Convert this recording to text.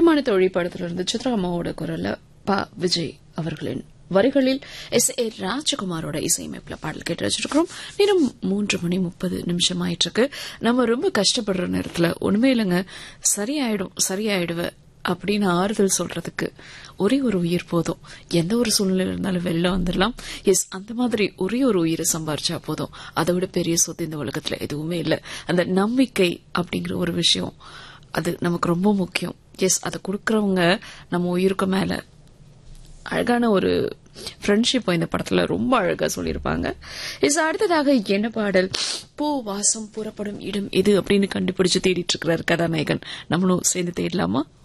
பிரியமான தோழி படத்திலிருந்து சித்ரா அம்மாவோட குரல்ல ப விஜய் அவர்களின் வரிகளில் எஸ் ஏ ராஜகுமாரோட இசையமைப்புல பாடல் கேட்டு வச்சிருக்கிறோம் நேரம் மூன்று மணி முப்பது நிமிஷம் ஆயிட்டு இருக்கு நம்ம ரொம்ப கஷ்டப்படுற நேரத்துல உண்மை இல்லைங்க சரியாயிடும் சரியாயிடுவ அப்படின்னு ஆறுதல் சொல்றதுக்கு ஒரே ஒரு உயிர் போதும் எந்த ஒரு சூழ்நிலை இருந்தாலும் வெளில வந்துடலாம் எஸ் அந்த மாதிரி ஒரே ஒரு உயிரை சம்பாரிச்சா போதும் அதை விட பெரிய சொத்து இந்த உலகத்துல எதுவுமே இல்லை அந்த நம்பிக்கை அப்படிங்கிற ஒரு விஷயம் அது நமக்கு ரொம்ப முக்கியம் எஸ் அதை கொடுக்கறவங்க நம்ம உயிருக்கு மேல அழகான ஒரு ஃப்ரெண்ட்ஷிப் இந்த படத்துல ரொம்ப அழகா சொல்லியிருப்பாங்க இஸ் அடுத்ததாக என்ன பாடல் பூ வாசம் புறப்படும் இடம் எது அப்படின்னு கண்டுபிடிச்சு தேடிட்டு இருக்கிறார் கதாநாயகன் நம்மளும் சேர்ந்து தேடலாமா